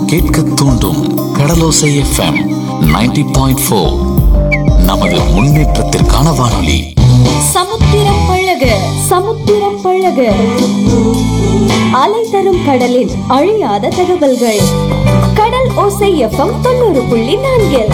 கேட்க தூண்டும் கடலோசை FM 90.4 point four நமது முன்னேற்றத்திற்கான வானொலி சமுத்திரம் பழக சமுத்திரம் பழக அலை தரும் கடலின் அழியாத தகவல்கள் கடல் ஓசை எஃப்எம் தொண்ணூறு புள்ளி நான்கில்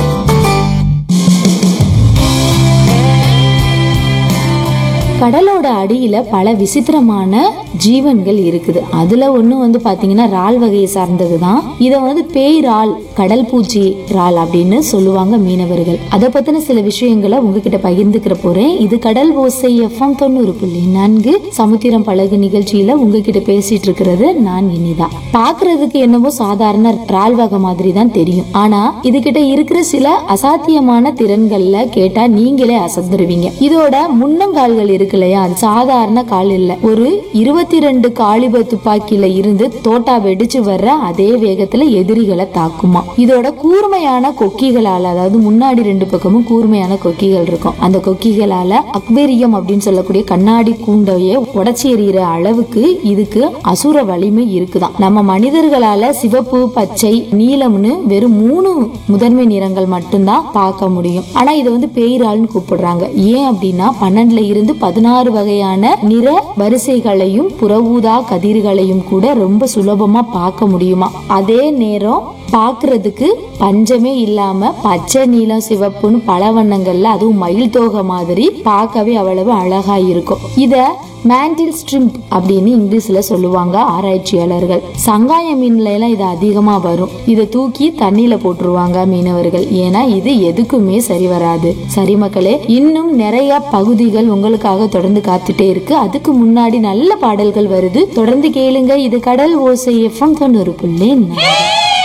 கடலோட அடியில பல விசித்திரமான ஜீவன்கள் இருக்குது அதுல ஒண்ணு வந்து பாத்தீங்கன்னா இறால் வகையை சார்ந்தது தான் இதை வந்து பேய் இறால் கடல் பூச்சி இறால் அப்படின்னு சொல்லுவாங்க மீனவர்கள் அதை பத்தின சில விஷயங்களை உங்ககிட்ட பகிர்ந்துக்கிற போறேன் இது கடல் ஓசை எஃப்எம் தொண்ணூறு புள்ளி நான்கு சமுத்திரம் பழகு நிகழ்ச்சியில உங்ககிட்ட பேசிட்டு இருக்கிறது நான் இனிதா பாக்குறதுக்கு என்னவோ சாதாரண இறால் வகை மாதிரி தான் தெரியும் ஆனா இதுகிட்ட இருக்கிற சில அசாத்தியமான திறன்கள்ல கேட்டா நீங்களே அசந்துருவீங்க இதோட முன்னங்கால்கள் இருக்கு இல்லையா அது சாதாரண கால் இல்ல ஒரு இருபத்தி ரெண்டு காலிப துப்பாக்கியில இருந்து தோட்டா வெடிச்சு வர்ற அதே வேகத்துல எதிரிகளை தாக்குமா இதோட கூர்மையான கொக்கிகளால அதாவது முன்னாடி ரெண்டு பக்கமும் கூர்மையான கொக்கிகள் இருக்கும் அந்த கொக்கிகளால அக்வேரியம் அப்படின்னு சொல்லக்கூடிய கண்ணாடி கூண்டைய உடச்சி எறிகிற அளவுக்கு இதுக்கு அசுர வலிமை இருக்குதாம் நம்ம மனிதர்களால சிவப்பு பச்சை நீலம்னு வெறும் மூணு முதன்மை நிறங்கள் மட்டும்தான் பார்க்க முடியும் ஆனா இதை வந்து பேய்ரால்னு கூப்பிடுறாங்க ஏன் அப்படின்னா பன்னெண்டுல இருந்து பதினாறு வகையான நிற வரிசைகளையும் புறஊதா கதிர்களையும் கூட ரொம்ப சுலபமா பார்க்க முடியுமா அதே நேரம் பார்க்கிறதுக்கு பஞ்சமே இல்லாம பச்சை நீலம் சிவப்புன்னு பல வண்ணங்கள்ல அதுவும் மயில் தோகை மாதிரி பார்க்கவே அவ்வளவு அழகா இருக்கும் இத மேண்டில் ஸ்ட்ரிம்ப் அப்படின்னு இங்கிலீஷ்ல சொல்லுவாங்க ஆராய்ச்சியாளர்கள் சங்காய மீன்ல எல்லாம் இது அதிகமா வரும் இதை தூக்கி தண்ணியில போட்டுருவாங்க மீனவர்கள் ஏன்னா இது எதுக்குமே சரி வராது சரி மக்களே இன்னும் நிறைய பகுதிகள் உங்களுக்காக தொடர்ந்து காத்துட்டே இருக்கு அதுக்கு முன்னாடி நல்ல பாடல்கள் வருது தொடர்ந்து கேளுங்க இது கடல் ஓசை எஃப்எம் தொண்ணூறு புள்ளி நாலு.